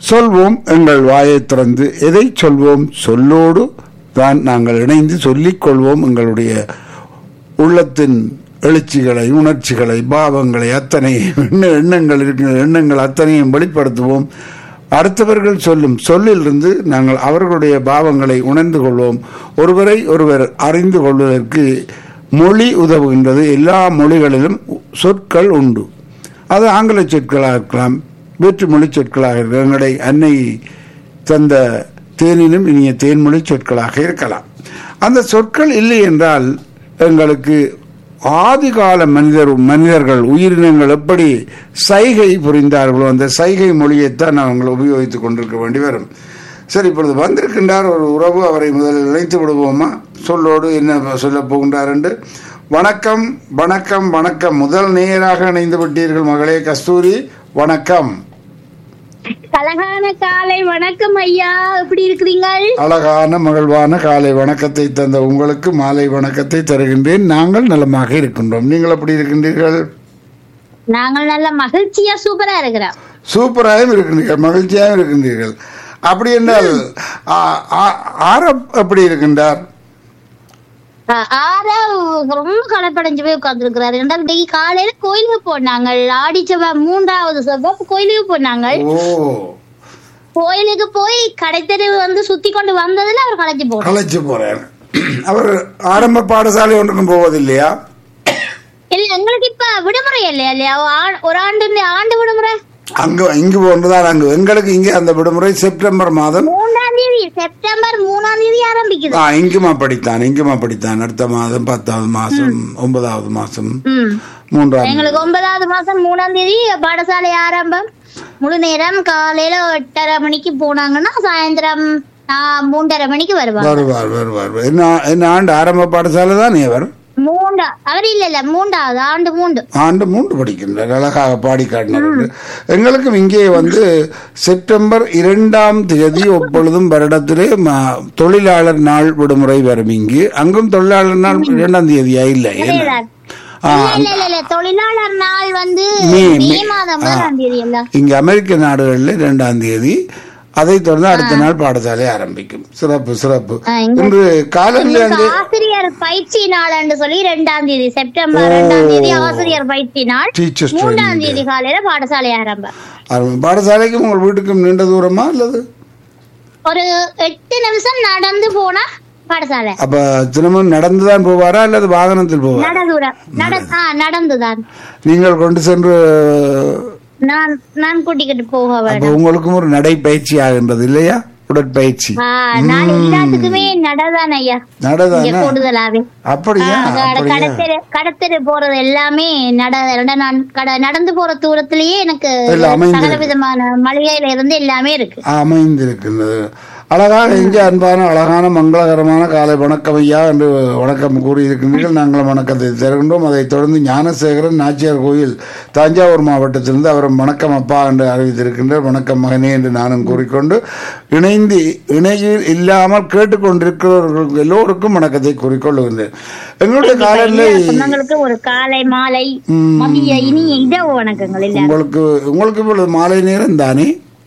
சொல்வோம் எங்கள் வாயை திறந்து எதை சொல்வோம் சொல்லோடு தான் நாங்கள் இணைந்து சொல்லிக் கொள்வோம் எங்களுடைய உள்ளத்தின் எழுச்சிகளை உணர்ச்சிகளை பாவங்களை அத்தனை எண்ண எண்ணங்கள் இருக்கிற எண்ணங்கள் அத்தனையும் வெளிப்படுத்துவோம் அடுத்தவர்கள் சொல்லும் சொல்லிலிருந்து நாங்கள் அவர்களுடைய பாவங்களை உணர்ந்து கொள்வோம் ஒருவரை ஒருவர் அறிந்து கொள்வதற்கு மொழி உதவுகின்றது எல்லா மொழிகளிலும் சொற்கள் உண்டு அது ஆங்கில சொற்களாக இருக்கலாம் வேற்று மொழி சொற்களாக இருக்கலாம் எங்களுடைய அன்னை தந்த தேனிலும் இனிய தேன்மொழி சொற்களாக இருக்கலாம் அந்த சொற்கள் இல்லை என்றால் எங்களுக்கு ஆதிகால மனிதர் மனிதர்கள் உயிரினங்கள் எப்படி சைகை புரிந்தார்களோ அந்த சைகை மொழியைத்தான் நாங்கள் உபயோகித்துக் கொண்டிருக்க வேண்டி வரும் சரி இப்பொழுது வந்திருக்கின்றார் ஒரு உறவு அவரை முதலில் இணைத்து விடுவோமா சொல்லோடு என்ன சொல்ல போகின்றார் என்று வணக்கம் வணக்கம் வணக்கம் முதல் நேராக இணைந்து விட்டீர்கள் மகளே கஸ்தூரி வணக்கம் அழகான காலை வணக்கம் ஐயா எப்படி இருக்கிறீங்கள் அழகான மகிழ்வான காலை வணக்கத்தை தந்த உங்களுக்கு மாலை வணக்கத்தை தருகின்றேன் நாங்கள் நலமாக இருக்கின்றோம் நீங்கள் எப்படி இருக்கின்றீர்கள் நாங்கள் நல்ல மகிழ்ச்சியா சூப்பரா இருக்கிறோம் சூப்பராகவும் இருக்கின்றீர்கள் மகிழ்ச்சியாகவும் இருக்கின்றீர்கள் அப்படி என்றால் ஆ- ஆ- ஆரப் எப்படி இருக்கின்றார் அஹ் ஆரா ரொம்ப களைப்படைஞ்சு போய் உட்கார்ந்துருக்கிறாரு ரெண்டாவது இன்னைக்கு காலையில கோயிலுக்கு போனாங்க ஆடி செவ்வாய் மூன்றாவது செவ்வாய் கோயிலுக்கு போனாங்க ஓ கோயிலுக்கு போய் கடைத்தெரு வந்து சுத்தி கொண்டு வந்ததுல அவர் களைச்சு போனார் களைச்சு போறார் அவர் ஆரம்ப பாடசாலை ஒன்றுக்கும் போவதில்லையா இல்ல எங்களுக்கு இப்ப விடுமுறை இல்லையா இல்லையா ஆ- ஒரு ஆண்டு ஆண்டு விடுமுறை அங்க இங்கு போன்றுதான் அங்கு எங்களுக்கு இங்கே அந்த விடுமுறை செப்டம்பர் மாதம் மூணாம் தேதி செப்டம்பர் மூணாம் தேதி ஆரம்பிக்குது ஆ, இங்குமா படித்தான் இங்குமா படித்தான் அடுத்த மாதம் பத்தாவது மாசம் ஒன்பதாவது மாசம் ம் மூன்றாம் எங்களுக்கு ஒன்பதாவது மாசம் மூணாம் தேதி பாடசாலை ஆரம்பம் முழு நேரம் காலையில எட்டரை மணிக்கு போனாங்கன்னா சாயந்தரம் ஆஹ், மூன்றரை மணிக்கு வருவாங்க வருவார் வருவார் என்ன என்ன ஆண்டு ஆரம்ப பாடசாலை தான் அவர் மூண்டா அவர் இல்ல இல்ல மூன்றாவது ஆண்டு மூண்டு ஆண்டு மூன்று படிக்கின்றார் அழகாக பாடி காட்டினார் எங்களுக்கும் இங்கே வந்து செப்டம்பர் இரண்டாம் தேதி எப்பொழுதும் வருடத்திலே ம- தொழிலாளர் நாள் விடுமுறை வரும் இங்கு அங்கும் தொழிலாளர் நாள் இரண்டாம் தேதியா இல்லை என்ன? ஆ, இல்ல இல்ல இல்ல இல்ல தொழிலாளர் நாள் வந்து மே, மே மே. மாதம் ஆ. முதலாம் தேதி இல்ல இங்கு அமெரிக்க நாடுகளில் இரண்டாம் தேதி அதை தொடர்ந்து அடுத்த நாள் பாடசாலை ஆரம்பிக்கும் சிறப்பு சிறப்பு ஆ, இங்க- இன்று காலையில் எங்களுக்கு அங்கே ஆசிரியர் பயிற்சி நாள்னு சொல்லி ரெண்டாம் தேதி செப்டம்பர் ரெண்டாம் தேதி ஆசிரியர் பயிற்சி நாள் டீச்சர்ஸ் மூன்றாம் தேதி காலையில பாடசாலை ஆரம்பம் ஆரம்பம் பாடசாலைக்கும் உங்கள் வீட்டுக்கும் நீண்ட தூரமா அல்லது ஒரு எட்டு நிமிஷம் நடந்து போனா பாடசாலை அப்ப தினமும் நடந்துதான் போவாரா அல்லது வாகனத்தில் போவாரா நடதூரம் நட ஆ நடந்துதான் நீங்கள் கொண்டு சென்று நான் நான் கூட்டிக்கிட்டு போக அப்ப வேணும் உங்களுக்கும் ஒரு நடைப்பயிற்சி ஆகின்றது இல்லையா உடற்பயிற்சி ஆ, நான் எல்லாத்துக்குமே நடதான் ஐயா இங்க நடதானா கூடுதலாவே அப்படியா ஆ, கட- அப்படியா கடத்தெரு கடத்தெரு போறது எல்லாமே நட நட- நான் கட- நடந்து போற தூரத்திலேயே எனக்கு எல்லாம் அமைந்திருக்கு. சகல விதமான மளிகையில இருந்து எல்லாமே இருக்கு அமைந்திருக்கின்றது அழகாக இங்கே அன்பான அழகான மங்களகரமான காலை வணக்கம் ஐயா என்று வணக்கம் கூறியிருக்கின்றீர்கள் நாங்கள் வணக்கத்தை தருகின்றோம் அதைத் தொடர்ந்து ஞானசேகரன் நாச்சியார் கோயில் தஞ்சாவூர் மாவட்டத்திலிருந்து அவர் வணக்கம் அப்பா என்று அறிவித்திருக்கின்றார் வணக்கம் மகனே என்று நானும் கூறிக்கொண்டு இணைந்து இணையில் இல்லாமல் கேட்டுக்கொண்டிருக்கிறவர்கள் எல்லோருக்கும் வணக்கத்தை கூறிக்கொள்ளுகின்றேன் எங்களுடைய காலநிலை சொந்தங்களுக்கு ஒரு காலை மாலை மதிய இனிய இரவு வணக்கங்கள் இல்ல உங்களுக்கு உங்களுக்கு இப்பொழுது மாலை நேரம் தானே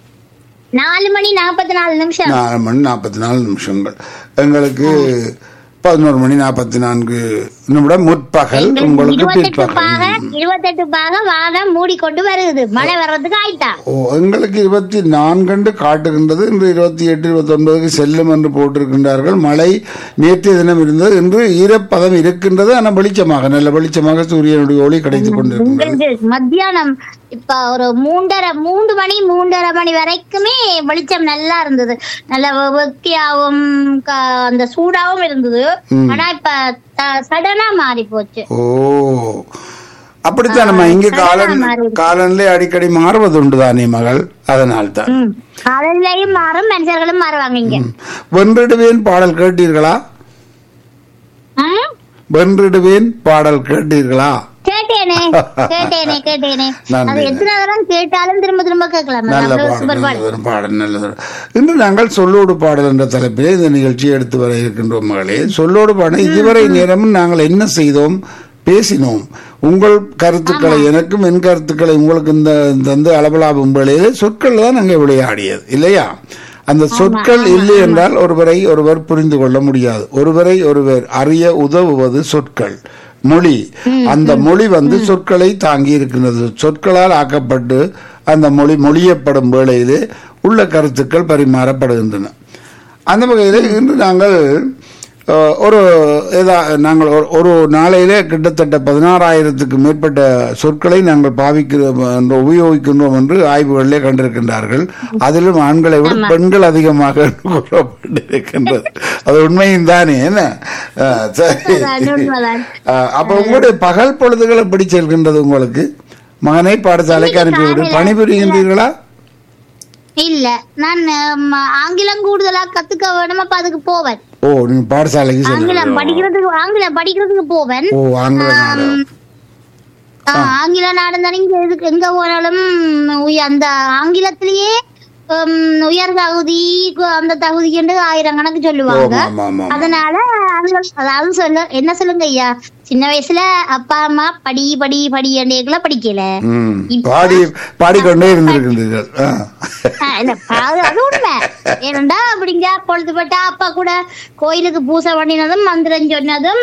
நாலு மணி நாற்பத்தி நாலு நிமிஷம் நாலு மணி நாற்பத்தி நாலு நிமிஷங்கள் எங்களுக்கு பதினோரு மணி நாற்பத்தி நான்கு நிமிடம் முற்பகல் உங்களுக்கு இருபத்தெட்டு பாக பிற்பகல் இருபத்தெட்டு பாக வானம் மூடிக்கொண்டு வருது மழை வர்றதுக்கு ஆயிட்டா ஓ எங்களுக்கு இருபத்தி நான்கண்டு காட்டுகின்றது இன்று இருபத்தி எட்டு இருபத்தி ஒன்பதுக்கு செல்லும் என்று போட்டிருக்கின்றார்கள் மழை நேற்றைய தினம் இருந்தது இன்று ஈரப்பதம் இருக்கின்றது ஆனால் வெளிச்சமாக நல்ல வெளிச்சமாக சூரியனுடைய ஒளி கிடைத்துக் கொண்டிருக்கின்றது உங்களுக்கு மத்தியானம் இப்ப ஒரு மூன்றரை மூன்று மணி மூன்றரை மணி வரைக்குமே வெளிச்சம் நல்லா இருந்தது நல்ல வெ- வெக்கையாவும் க- அந்த சூடாவும் இருந்தது ஆனா இப்ப சடனா மாறி போச்சு ஓ அப்படித்தான் நம்ம இங்கே காலன் காலநிலை அடிக்கடி மாறுவதுண்டு தானே மகள் அதனால்தான் ம். காலநிலையும் மாறும் மனுஷர்களும் மாறுவாங்க இங்க வென்றிடுவேன் பாடல் கேட்டீர்களா ம்? வென்றிடுவேன் பாடல் கேட்டீர்களா கேட்டேனே கேட்டேனே கேட்டேனே நன்றி. அது எத்தனை தரம் கேட்டாலும் திரும்ப திரும்ப கேட்கலாம் நல்ல அவ்வளவு பாடல் சூப்பர் பாடல் நல்லதொரு பாடல் நல்லது இன்று நாங்கள் சொல்லோடு பாடல் என்ற தலைப்பிலே இந்த நிகழ்ச்சியை எடுத்து வர இருக்கின்றோம் மகளே சொல்லோடு பாடல் இதுவரை நேரமும் நாங்கள் என்ன செய்தோம் பேசினோம் உங்கள் கருத்துக்களை எனக்கும் என் கருத்துக்களை உங்களுக்கு இந்த தந்து அளவலாகும் வேளையிலே சொற்கள் தான் அங்கே விளையாடியது இல்லையா அந்த சொற்கள் இல்லை என்றால் ஒருவரை ஒருவர் புரிந்து கொள்ள முடியாது ஒருவரை ஒருவர் அறிய உதவுவது சொற்கள் மொழி அந்த மொழி வந்து சொற்களை தாங்கி இருக்கின்றது சொற்களால் ஆக்கப்பட்டு அந்த மொழி மொழியப்படும் வேளையிலே உள்ள கருத்துக்கள் பரிமாறப்படுகின்றன அந்த வகையில் இன்று நாங்கள் அஹ், ஒரு ஏதா நாங்கள் ஒரு- ஒரு நாளையிலே கிட்டத்தட்ட பதினாறாயிரத்துக்கு மேற்பட்ட சொற்களை நாங்கள் பாவிக்கிறோம் என்று உபயோகிக்கின்றோம் என்று ஆய்வுகளிலே கண்டிருக்கின்றார்கள் அதிலும் ஆண்களை விட பெண்கள் அதிகமாக கூறப்பட்டிருக்கின்றது அது உண்மையும் தானே என்ன அஹ், சரி உண்மைதான், உண்மைதான். அஹ், அப்ப உங்களுடைய பகல் பொழுதுகள் எப்படி செல்கின்றது உங்களுக்கு மகனை பாடசாலைக்கு அனுப்பிவிடு பணிபுரிகின்றீர்களா இல்ல நான் ம், ஆங்கிலம் கூடுதலா கத்துக்க வேணும் அப்ப அதுக்கு போவேன் ஓ நீங்க பாடசாலைக்கு ஆங்கிலம் செல்லுங்க படிக்கிறதுக்கு ஆங்கிலம் படிக்கிறதுக்கு போவேன் ஓ ஆங்கில நாடு ஆ, ஆங்கில நாடுந்தானே இங்க எதுக்கு எங்க போனாலும் உய- அந்த ஆங்கிலத்திலேயே ம், உயர் தகுதி கு- அந்த தகுதி என்று ஆயிரம் கணக்கு சொல்லுவாங்க ஆமா ஆமா ஆமா அதனால அது- அதாவது சொல்ல என்ன சொல்லுங்க ஐயா சின்ன வயசுல அப்பா அம்மா படி படி படி என்றேக்குள்ள படிக்கல ம் பாடி பாடிக்கொண்டே இருந்திருக்கின்றீர்கள் ஆ. ஆ, இல்ல, அது அது உண்மை ஏனண்டா அப்படிங்க பொழுதுபட்டா அப்பா கூட கோயிலுக்கு பூசை பண்ணினதும் மந்திரம் சொன்னதும்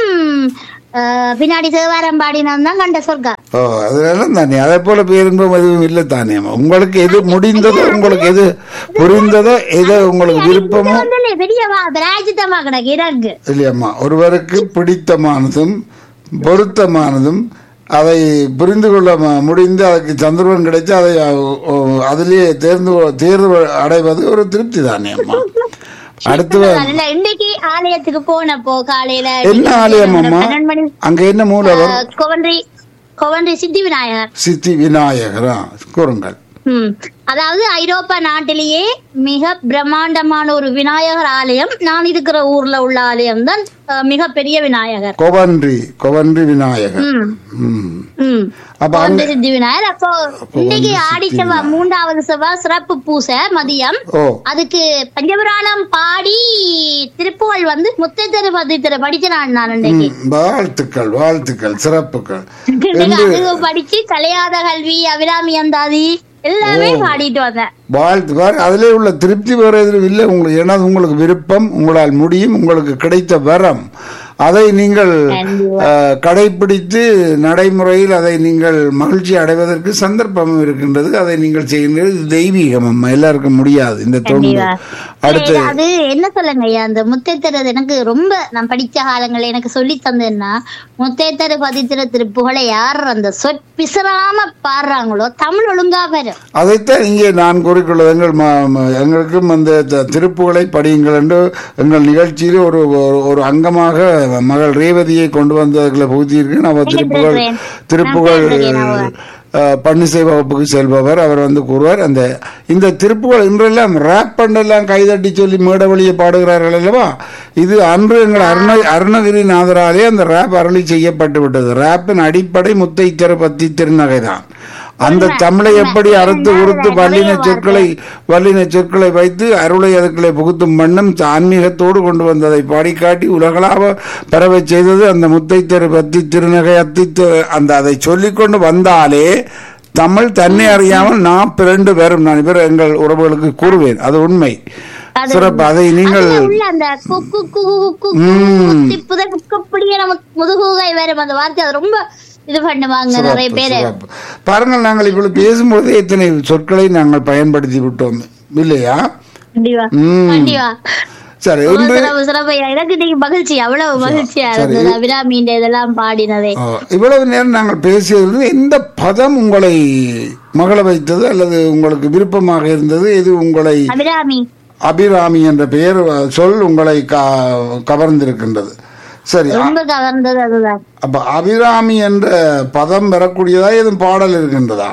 ஆ, பின்னாடி தேவாரம் பாடினதும் தான் கண்ட சொர்க்கம் ஓ அதெல்லாம் தானே அதே போல பேருந்தும் எதுவும் இல்லை தானே உங்களுக்கு எது முடிந்ததோ உங்களுக்கு எது புரிந்ததோ எது உங்களுக்கு விருப்பமோ வந்து பெரிய வா- பிராயச்சித்தமா கிடக்கு எனக்கு இல்லையம்மா ஒருவருக்கு பிடித்தமானதும் பொருத்தமானதும் அதை புரிந்து கொள்ள ம- முடிந்து அதுக்கு சந்தர்ப்பம் கிடைச்சு அதை அ- ஓ- அதிலேயே தேர்ந்து தேர்வு அடைவது ஒரு திருப்தி தானே அம்மா அடுத்து வ- இல்ல இன்னைக்கு ஆலயத்துக்கு போனப்போ காலையில என்ன ஆலயம் அம்மா பன்னெண்டு மணி அங்க என்ன மூலவர் ஆ, கொவன்றி கொவன்றி சித்தி விநாயகர் சித்தி விநாயகரா கூறுங்கள் ம். அதாவது ஐரோப்பா நாட்டிலேயே மிக பிரம்மாண்டமான ஒரு விநாயகர் ஆலயம் நான் இருக்கிற ஊர்ல உள்ள ஆலயம் தான் அஹ், மிகப்பெரிய விநாயகர் கொவன்றி கொவன்றி விநாயகர் ம். ம். ம். அப்ப அங்க கொவன்றி சித்தி விநாயகர் அப்போ இன்னைக்கு ஆடி செவ்வாய் மூன்றாவது செவ்வாய் சிறப்பு பூசை மதியம் ஓ அதுக்கு பஞ்சபுராணம் பாடி திருப்புகழ் வந்து முத்தத்திரு பதித்திரு படிச்ச நான் நான் இன்னைக்கு ம், வாழ்த்துக்கள் வாழ்த்துக்கள் சிறப்புகள் இன்னைக்கு அது படிச்சு கலையாத கல்வி அபிராமி அந்தாதி எல்லாமே பாடிட்டு வந்தேன் வாழ்த்து பாரு அதிலே உள்ள திருப்தி வேற எதுவும் இல்லை உங்களுக்கு ஏன்னா அது உங்களுக்கு விருப்பம் உங்களால் முடியும் உங்களுக்கு கிடைத்த வரம் அதை நீங்கள் அஹ், கடைபிடித்து நடைமுறையில் அதை நீங்கள் மகிழ்ச்சி அடைவதற்கு சந்தர்ப்பம் இருக்கின்றது அதை நீங்கள் செய்கின்றது இது தெய்வீகம் அம்மா எல்லாருக்கும் முடியாது இந்த தொண்டு அடுத்து இல்ல, அது என்ன சொல்லுங்க ஐயா அந்த முத்தைத்தரது எனக்கு ரொம்ப நான் படிச்ச காலங்கள்ல எனக்கு சொல்லி தந்ததுன்னா முத்தைத்தரு பதித்திர திருப்புகளை யார் அந்த சொற் பிசறாம பாடுறாங்களோ தமிழ் ஒழுங்கா வரும் அதைத்தான் இங்கே நான் கூறிக்கொள்வது எங்கள் ம- ம- எங்களுக்கும் அந்த த- திருப்புகளை படியுங்கள் என்று எங்கள் நிகழ்ச்சியில் ஒரு ஒரு- ஒரு அங்கமாக மகள் ரேவதியை கொண்டு வந்ததில் புகுத்தியிருக்கேன் அவர் திருப்புகள் கேட்டிருக்கிறேன். திருப்புகள் நான் கேட்டிருக்கேன் அஹ், பன்னிசை வகுப்புக்கு செல்பவர் அவர் வந்து கூறுவார் அந்த இந்த திருப்புகள் இன்றெல்லாம் ரேப் பண்ணெல்லாம் கைதட்டி சொல்லி மேட வழியை பாடுகிறார்கள் அல்லவா இது அன்று எங்கள் அருண அருணகிரிநாதராலே அந்த ரேப் அருளி செய்யப்பட்டு விட்டது ரேப்பின் அடிப்படை முத்தை பத்தி திருநகைதான் அந்த தமிழை எப்படி அறுத்து உறுத்து வல்லின சொற்களை வல்லின சொற்களை வைத்து அருளை அதுக்களை புகுத்தும் வண்ணம் ஆன்மீகத்தோடு கொண்டு வந்ததை பாடிக்காட்டி உலகளாவ பரவச் செய்தது அந்த முத்தை தெரு பத்தி திருநகை அத்தி தி- அந்த அதை சொல்லிக்கொண்டு வந்தாலே தமிழ் தன்னை அறியாமல் நான் பிறண்டு வரும் நான் இவர் எங்கள் உறவுகளுக்கு கூறுவேன் அது உண்மை சிறப்பு அதை நீங்கள் அதுல உள்ள அந்த குக்கு குகு குக்கு குத்தி புதை குக்கப்படியே நமக்கு முதுகுகை வரும் அந்த வார்த்தை அது ரொம்ப இது பண்ணுவாங்க நிறைய சிறப்பு, பேரு சிறப்பு. பாருங்கள் நாங்கள் இப்பொழுது பேசும்போது இத்தனை சொற்களை நாங்கள் பயன்படுத்தி விட்டோம் இல்லையா கண்டிப்பா ம். கண்டிப்பா சரி ரொம்ப ஒன்று சிறப்பு சிறப்பு ஐயா. எனக்கு இன்னைக்கு மகிழ்ச்சி அவ்வளவு மகிழ்ச்சியா இருந்தது அபிராமியின் இதெல்லாம் பாடினதே ஆ, இவ்வளவு நேரம் நாங்கள் பேசியதில் எந்த பதம் உங்களை மகள வைத்தது அல்லது உங்களுக்கு விருப்பமாக இருந்தது எது உங்களை அபிராமி அபிராமி என்ற பெயர் அஹ், சொல் உங்களை க- கவர்ந்திருக்கின்றது சரி அ- ரொம்ப கவர்ந்தது அதுதான் அப்ப அபிராமி என்ற பதம் பெறக்கூடியதா எதுவும் பாடல் இருக்கின்றதா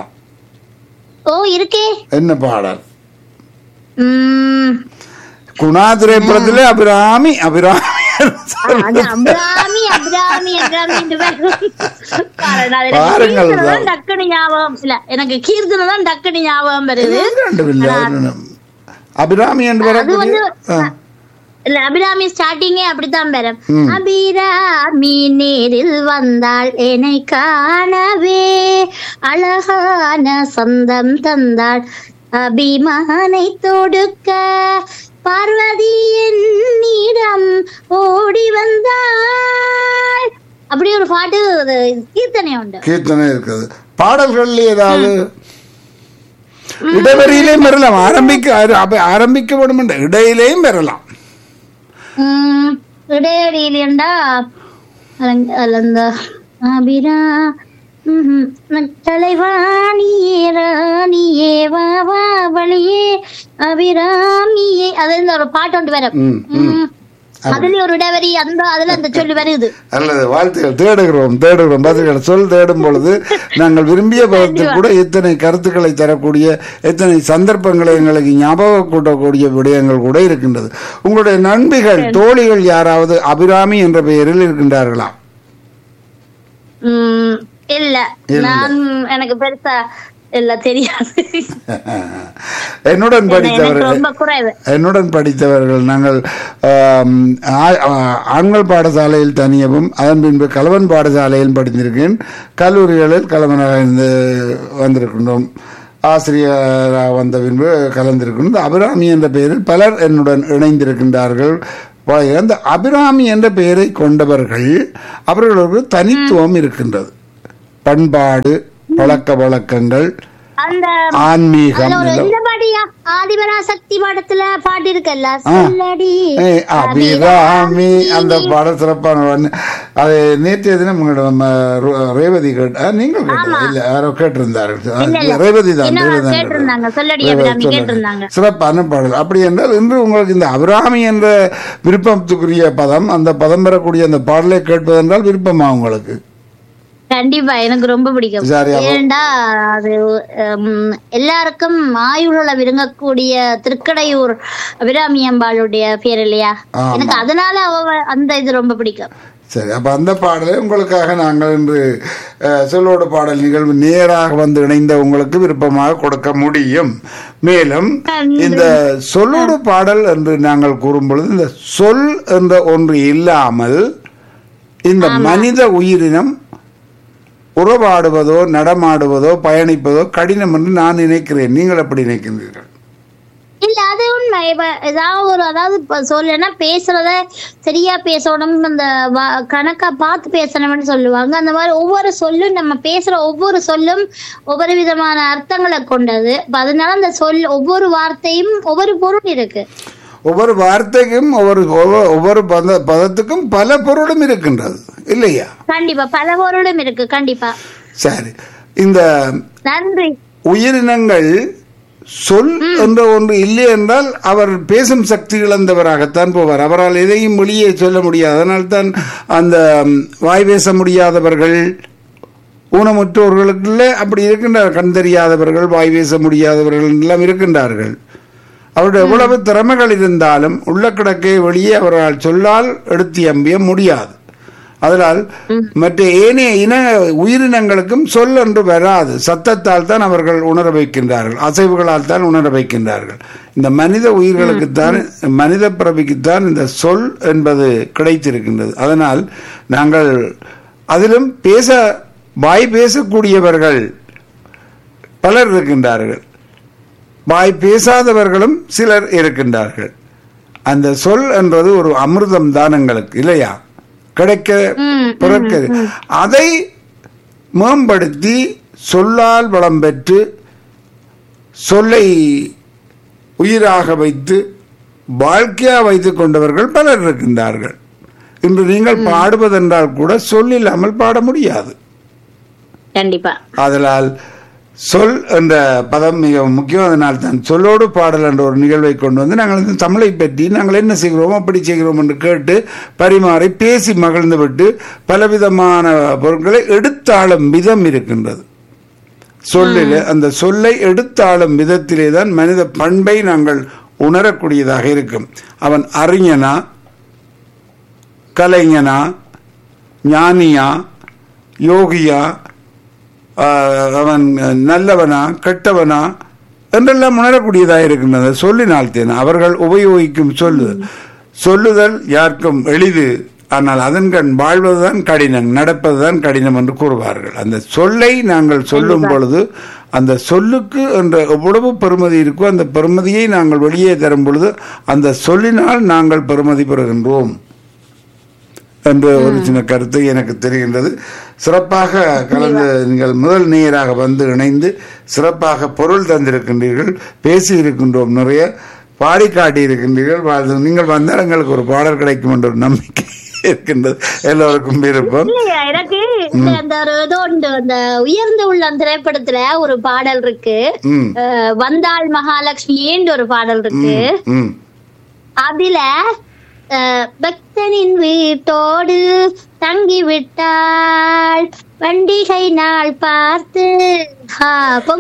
ஓ இருக்கே என்ன பாடல் உம் குணா திரைப்படத்திலே அபிராமி அபிராமி அது அபிராமி அபிராமி அபிராமி என்று வரும். பாருங்க, அது எனக்கு பாருங்கள் கீர்த்தனை தான் டக்குனு ஞாபகம் இல்ல எனக்கு கீர்த்தனை தான் டக்குனு ஞாபகம் வருது ரெண்டும் இல்லை அபிராமி என்று அது வரக்கூடிய வந்து ஆ. இல்ல அபிராமி ஸ்டார்டிங்கே அப்படித்தான் பெறும் அபிராமி நேரில் வந்தாள் என்னை காணவே அழகான சொந்தம் தந்தாள் அபிமானை தொடுக்க பார்வதி என்னிடம் ஓடி வந்தாள் அப்படி ஒரு பாட்டு ஒரு கீர்த்தனை உண்டு கீர்த்தனை இருக்குது பாடல்கள்ல ஏதாவது இடைவெளியிலையும் பெறலாம் ஆரம்பிக்க ஆர- அப்ப ஆரம்பிக்க வேண்டும் என்ற இடையிலையும் பெறலாம் உம் இடையடியிலண்டா அந்த அபிரா ம்ஹும். தலைவாணியே ராணியே வா வா வழியே அபிராமியே அது இந்த ஒரு பாட்டு ஒன்று வரும் ம், ம். ம். அதுலயும் ஒரு இடைவெளி அந்த அதுல அந்த சொல்லி வருது அல்லது வாழ்த்துக்கள் தேடுகிறோம் தேடுகிறோம் பதில்கள் சொல் தேடும் பொழுது நாங்கள் விரும்பிய பதத்தில் கூட இத்தனை கருத்துக்களை தரக்கூடிய எத்தனை சந்தர்ப்பங்களை எங்களுக்கு ஞாபகம் கூட்டக்கூடிய விடயங்கள் கூட இருக்கின்றது உங்களுடைய நண்பிகள் தோழிகள் யாராவது அபிராமி என்ற பெயரில் இருக்கின்றார்களா உம் இல்ல நான் எனக்கு பெருசா இல்ல தெரியாது என்னுடன் எனக்கு படித்தவர்கள் ரொம்ப குறைவு என்னுடன் படித்தவர்கள் நாங்கள் ஆம், ஆ- ஆ- ஆண்கள் பாடசாலையில் தனியவும் அதன் பின்பு கலவன் பாடசாலையில் படித்திருக்கேன் கல்லூரிகளில் கலவனாக இருந்து வந்திருக்கின்றோம் ஆசிரியராக வந்த பின்பு கலந்திருக்கின்றோம் இந்த அபிராமி என்ற பெயரில் பலர் என்னுடன் இணைந்திருக்கின்றார்கள் வ- அந்த அபிராமி என்ற பெயரை கொண்டவர்கள் அவர்களுக்கு தனித்துவம் இருக்கின்றது பண்பாடு பழக்க வழக்கங்கள் அந்த ஆன்மீகம் அதுல ஒரு எல்லாம் இந்த பாட்டியா ஆதிபராசக்தி படத்துல பாட்டு இருக்குல்ல சொல்லடி ஏய், அபிராமி அந்த பாடம் சிறப்பான ஒண்ணு. அது நேற்றைய தினம் உங்களோட நம்ம ரு- ரேவதி கேட்ட நீங்கள் கேட்டதா? இல்ல யாரோ கேட்டிருந்தார்கள் இல்ல. ரேவதி தான் இன்னும் ரேவதி தான் கேட்டிருந்தாங்க. கேட்டது. சொல்லடி ரேவதி அபிராமி சொல்லடி. கேட்டிருந்தாங்க. சிறப்பான பாடல் அப்படி என்றால் இன்று உங்களுக்கு இந்த அபிராமி என்ற விருப்பத்துக்குரிய பதம் அந்த பதம் பெறக்கூடிய அந்த பாடலை கேட்பதென்றால் விருப்பமா உங்களுக்கு கண்டிப்பா எனக்கு ரொம்ப பிடிக்கும் சரி, அப்போ- ஏன்டா அது உம், எல்லாருக்கும் ஆயுள விருங்கக்கூடிய திருக்கடையூர் அபிராமி அம்பாளுடைய பேர் இல்லையா ஆமா. எனக்கு அதனால அவ அந்த இது ரொம்ப பிடிக்கும் சரி அப்ப அந்த பாடலை உங்களுக்காக நாங்கள் இன்று அஹ், சொல்லோடு பாடல் நிகழ்வு நேராக வந்து இணைந்த உங்களுக்கு விருப்பமாக கொடுக்க முடியும் மேலும் இந்த சொல்லோடு பாடல் என்று நாங்கள் கூறும் பொழுது இந்த சொல் என்ற ஒன்று இல்லாமல் இந்த மனித உயிரினம் உறவாடுவதோ நடமாடுவதோ பயணிப்பதோ கடினம் என்று நான் நினைக்கிறேன் நீங்கள் எப்படி நினைக்கின்றீர்கள் இல்ல அது உண்மை இப்ப ஏதாவது ஒரு அதாவது இப்ப சொல்லனா பேசுறத சரியா பேசணும் அந்த வ- கணக்கா பார்த்து பேசணும்னு சொல்லுவாங்க அந்த மாதிரி ஒவ்வொரு சொல்லும் நம்ம பேசுற ஒவ்வொரு சொல்லும் ஒவ்வொரு விதமான அர்த்தங்களை கொண்டது அப்ப அதனால அந்த சொல் ஒவ்வொரு வார்த்தையும் ஒவ்வொரு பொருள் இருக்கு ஒவ்வொரு வார்த்தைக்கும் ஒவ்வொரு ஒவ்வொரு- ஒவ்வொரு பத பதத்துக்கும் பல பொருளும் இருக்கின்றது இல்லையா கண்டிப்பா பல பொருளும் இருக்கு கண்டிப்பா சரி இந்த நன்றி உயிரினங்கள் சொல் என்ற ஒன்று இல்லை என்றால் அவர் பேசும் சக்தி இழந்தவராகத்தான் போவார் அவரால் எதையும் மொழியை சொல்ல முடியாது அதனால்தான் அந்த ம், வாய் பேச முடியாதவர்கள் ஊனமுற்றோர்களுக்குள்ள அப்படி இருக்கின்றார் கண் தெரியாதவர்கள் வாய் பேச முடியாதவர்கள் எல்லாம் இருக்கின்றார்கள் அவருடைய எவ்வளவு திறமைகள் இருந்தாலும் உள்ள கிடக்கை வெளியே அவரால் சொல்லால் எடுத்து எம்பிய முடியாது அதனால் மற்ற ஏனைய இன உயிரினங்களுக்கும் சொல் என்று வராது சத்தத்தால் தான் அவர்கள் உணர வைக்கின்றார்கள் அசைவுகளால் தான் உணர வைக்கின்றார்கள் இந்த மனித உயிர்களுக்குத்தான் மனித பிறவிக்குத்தான் இந்த சொல் என்பது கிடைத்திருக்கின்றது அதனால் நாங்கள் அதிலும் பேச வாய் பேசக்கூடியவர்கள் பலர் இருக்கின்றார்கள் வாய் பேசாதவர்களும் சிலர் இருக்கின்றார்கள் அந்த சொல் என்றது ஒரு அமிர்தம் தான் எங்களுக்கு இல்லையா கிடைக்க பிறக்க அதை மேம்படுத்தி சொல்லால் வளம் பெற்று சொல்லை உயிராக வைத்து வாழ்க்கையா வைத்துக் கொண்டவர்கள் பலர் இருக்கின்றார்கள் இன்று நீங்கள் பாடுவதென்றால் கூட சொல்லில்லாமல் பாட முடியாது கண்டிப்பா அதனால் சொல் என்ற பதம் மிக முக்கியம் அதனால் தான் சொல்லோடு பாடல் என்ற ஒரு நிகழ்வை கொண்டு வந்து நாங்கள் இந்த தமிழை பற்றி நாங்கள் என்ன செய்கிறோம் அப்படி செய்கிறோம் என்று கேட்டு பரிமாறி பேசி மகிழ்ந்து விட்டு பலவிதமான பொருட்களை எடுத்தாளும் விதம் இருக்கின்றது சொல்லில் அந்த சொல்லை எடுத்தாளும் விதத்திலே தான் மனித பண்பை நாங்கள் உணரக்கூடியதாக இருக்கும் அவன் அறிஞனா கலைஞனா ஞானியா யோகியா ஆஹ், அவன் நல்லவனா கெட்டவனா என்றெல்லாம் உணரக்கூடியதாக இருக்கின்றது சொல்லினால் தேன் அவர்கள் உபயோகிக்கும் சொல்லு சொல்லுதல் யாருக்கும் எளிது ஆனால் அதன்கண் வாழ்வதுதான் கடினம் நடப்பதுதான் கடினம் என்று கூறுவார்கள் அந்த சொல்லை நாங்கள் சொல்லும் பொழுது அந்த சொல்லுக்கு என்ற எவ்வளவு பெருமதி இருக்கோ அந்த பெருமதியை நாங்கள் வெளியே தரும் பொழுது அந்த சொல்லினால் நாங்கள் பெருமதி பெறுகின்றோம் என்ற ஒரு சின்ன கருத்து எனக்கு தெரிகின்றது சிறப்பாக கலந்து நீங்கள் முதல் நேராக வந்து இணைந்து சிறப்பாக பொருள் தந்திருக்கின்றீர்கள் பேசி இருக்கின்றோம் நிறைய பாடி காட்டி இருக்கின்றீர்கள் வாழ்த்து- நீங்கள் வந்தால் எங்களுக்கு ஒரு பாடல் கிடைக்கும் என்ற ஒரு நம்பிக்கை இருக்கின்றது எல்லோருக்கும் விருப்பம் இல்லையா எனக்கு இந்த அந்த ஒரு ஏதோ உண்டு அந்த உயர்ந்த உள்ளம் திரைப்படத்துல ஒரு பாடல் இருக்கு ம் அஹ், வந்தாள் மகாலட்சுமின்னு ஒரு பாடல் இருக்கு ம் அதுல அஹ், பக்தனின் வீட்டோடு தங்கி விட்டாள் பண்டிகை நாள் பார்த்து ஆ, பொங்கல்